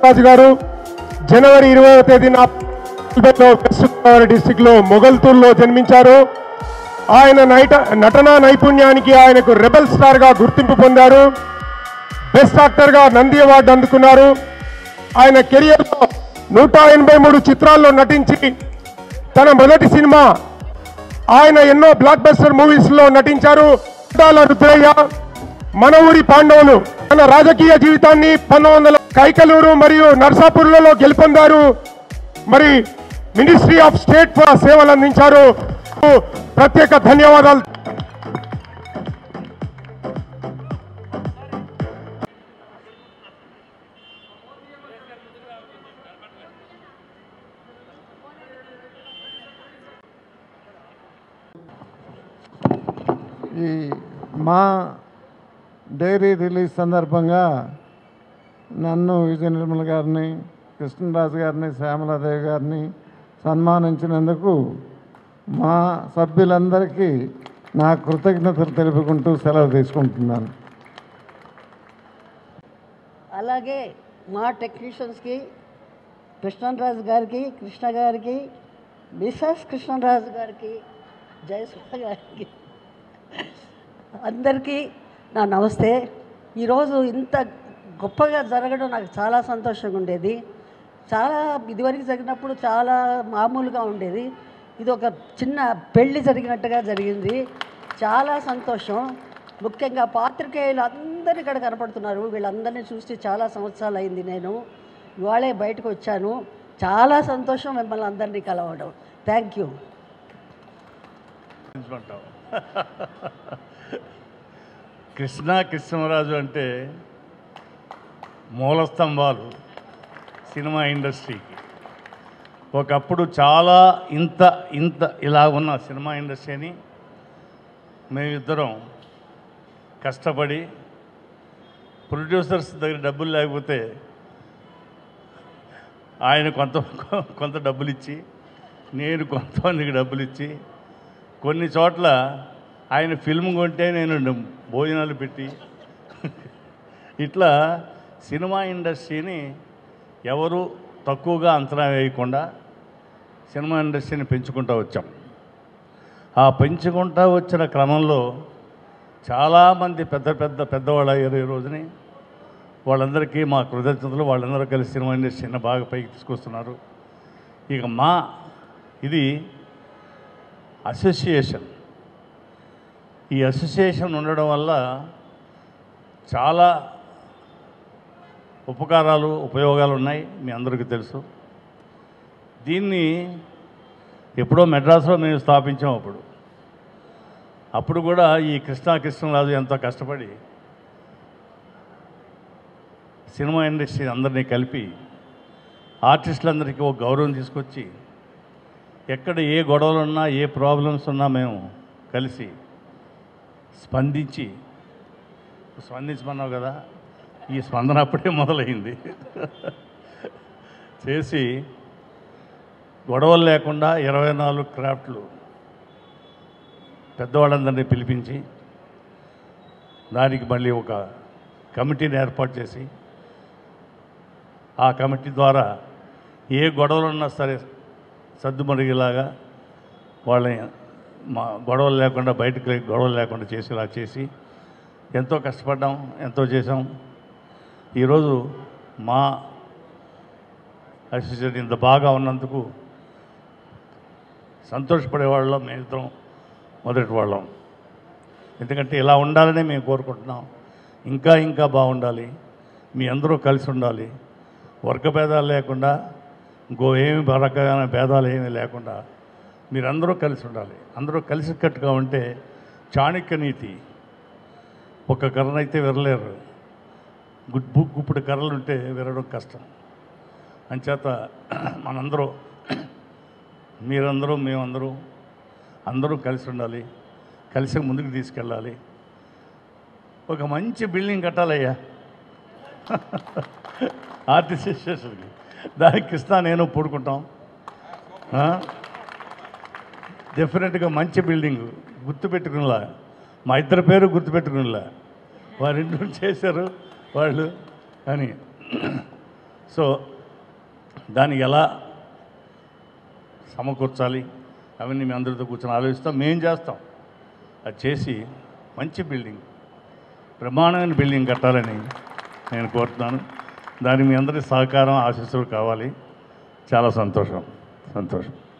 రాజు గారు జనవరి ఇరవై తేదీన వెస్ట్ గోదావరి డిస్టిక్ లో మొగల్తూర్లో జన్మించారు ఆయన నైట నటనా నైపుణ్యానికి ఆయనకు రెబల్ స్టార్ గా గుర్తింపు పొందారు బెస్ట్ యాక్టర్ గా నంది అవార్డు అందుకున్నారు ఆయన కెరియర్ లో నూట ఎనభై మూడు చిత్రాల్లో నటించి తన మొదటి సినిమా ఆయన ఎన్నో బ్లాక్ బస్టర్ మూవీస్ లో నటించారు చుట్టాల రుద్రయ్య మన ఊరి పాండవులు తన రాజకీయ జీవితాన్ని పంతొమ్మిది వందల కైకలూరు మరియు నర్సాపూర్లలో గెలుపొందారు మరి మినిస్ట్రీ ఆఫ్ స్టేట్ ఫర్ సేవలు అందించారు ప్రత్యేక ధన్యవాదాలు ఈ మా డైరీ రిలీజ్ సందర్భంగా నన్ను విజయ నిర్మల గారిని కృష్ణరాజు గారిని శ్యామలాదేవి గారిని సన్మానించినందుకు మా సభ్యులందరికీ నా కృతజ్ఞతలు తెలుపుకుంటూ సెలవు తీసుకుంటున్నాను అలాగే మా టెక్నీషియన్స్కి కృష్ణరాజు గారికి కృష్ణ గారికి మిసెస్ కృష్ణరాజు గారికి జయసుధ గారికి అందరికీ నా నమస్తే ఈరోజు ఇంత గొప్పగా జరగడం నాకు చాలా సంతోషంగా ఉండేది చాలా ఇదివరకు జరిగినప్పుడు చాలా మామూలుగా ఉండేది ఇది ఒక చిన్న పెళ్లి జరిగినట్టుగా జరిగింది చాలా సంతోషం ముఖ్యంగా పాత్రికేయులు అందరూ ఇక్కడ కనపడుతున్నారు వీళ్ళందరినీ చూసి చాలా సంవత్సరాలు అయింది నేను ఇవాళే బయటకు వచ్చాను చాలా సంతోషం మిమ్మల్ని అందరినీ కలవడం థ్యాంక్ యూ అంటావు కృష్ణ కృష్ణరాజు అంటే మూల స్తంభాలు సినిమా ఇండస్ట్రీకి ఒకప్పుడు చాలా ఇంత ఇంత ఇలా ఉన్న సినిమా ఇండస్ట్రీని మేమిద్దరం కష్టపడి ప్రొడ్యూసర్స్ దగ్గర డబ్బులు లేకపోతే ఆయన కొంత కొంత డబ్బులు ఇచ్చి నేను కొంతమందికి డబ్బులు ఇచ్చి కొన్ని చోట్ల ఆయన ఫిల్మ్ కొంటే నేను డ- భోజనాలు పెట్టి ఇట్లా సినిమా ఇండస్ట్రీని ఎవరు తక్కువగా అంచనా వేయకుండా సినిమా ఇండస్ట్రీని పెంచుకుంటూ వచ్చాం ఆ పెంచుకుంటూ వచ్చిన క్రమంలో చాలామంది పెద్ద పెద్ద పెద్దవాళ్ళు అయ్యారు ఈ రోజుని వాళ్ళందరికీ మా కృతజ్ఞతలు వాళ్ళందరూ కలిసి సినిమా ఇండస్ట్రీని బాగా పైకి తీసుకొస్తున్నారు ఇక మా ఇది అసోసియేషన్ ఈ అసోసియేషన్ ఉండడం వల్ల చాలా ఉపకారాలు ఉపయోగాలు ఉన్నాయి మీ అందరికీ తెలుసు దీన్ని ఎప్పుడో మెడ్రాస్లో మేము స్థాపించాం అప్పుడు అప్పుడు కూడా ఈ కృష్ణా కృష్ణరాజు ఎంతో కష్టపడి సినిమా ఇండస్ట్రీ అందరినీ కలిపి ఆర్టిస్టులందరికీ ఒక గౌరవం తీసుకొచ్చి ఎక్కడ ఏ గొడవలు ఉన్నా ఏ ప్రాబ్లమ్స్ ఉన్నా మేము కలిసి స్పందించి స్పందించమన్నావు కదా ఈ స్పందన అప్పుడే మొదలైంది చేసి గొడవలు లేకుండా ఇరవై నాలుగు క్రాఫ్ట్లు పెద్దవాళ్ళందరినీ పిలిపించి దానికి మళ్ళీ ఒక కమిటీని ఏర్పాటు చేసి ఆ కమిటీ ద్వారా ఏ గొడవలు ఉన్నా సరే సర్దుమరిగేలాగా వాళ్ళని మా గొడవలు లేకుండా బయటకు లే- గొడవలు లేకుండా చేసేలా చేసి ఎంతో కష్టపడ్డాం ఎంతో చేసాం ఈరోజు మా అసోసియేషన్ ఇంత బాగా ఉన్నందుకు సంతోషపడేవాళ్ళం మేమిద్దరం మొదటి వాళ్ళం ఎందుకంటే ఇలా ఉండాలనే మేము కోరుకుంటున్నాం ఇంకా ఇంకా బాగుండాలి మీ అందరూ కలిసి ఉండాలి వర్గ భేదాలు లేకుండా ఇంకో ఏమి రకమైన భేదాలు ఏమీ లేకుండా మీరందరూ కలిసి ఉండాలి అందరూ కలిసికట్టుగా ఉంటే చాణక్య నీతి ఒక కర్రనైతే విరలేరు గుడ్బు గుప్పుడు కర్రలు ఉంటే విరడం కష్టం అంచేత మనందరూ మీరందరూ మేమందరూ అందరూ కలిసి ఉండాలి కలిసి ముందుకు తీసుకెళ్ళాలి ఒక మంచి బిల్డింగ్ కట్టాలయ్యా ఆర్టిస్ట్ స్టేషన్కి దానికి ఇస్తా నేను పూడుకుంటాం ఆ? డెఫినెట్గా మంచి బిల్డింగ్ గుర్తుపెట్టుకునేలా మా ఇద్దరి పేరు గుర్తుపెట్టుకునేలా వారింటి చేశారు వాళ్ళు అని సో దానికి ఎలా సమకూర్చాలి అవన్నీ మీ అందరితో కూర్చొని ఆలోచిస్తాం మేం చేస్తాం అది చేసి మంచి బిల్డింగ్ బ్రహ్మాండమైన బిల్డింగ్ కట్టాలని నేను కోరుతున్నాను దానికి మీ అందరి సహకారం ఆశీస్సులు కావాలి చాలా సంతోషం సంతోషం